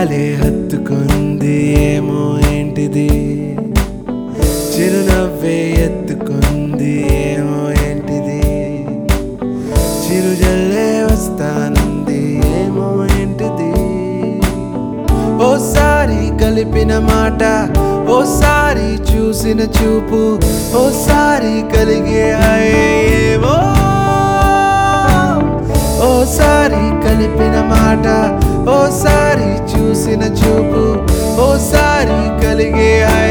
భలే హత్తుకుంది ఏమో ఏంటిది చిరునవ్వే ఎత్తుకుంది ఏమో ఏంటిది చిరుజల్లే వస్తానంది ఏమో ఏంటిది ఓసారి కలిపిన మాట ఓసారి చూసిన చూపు ఓసారి కలిగే ఏమో ఓసారి కలిపిన మాట ఓసారి చూసిన చూపు ఓసారి కలిగే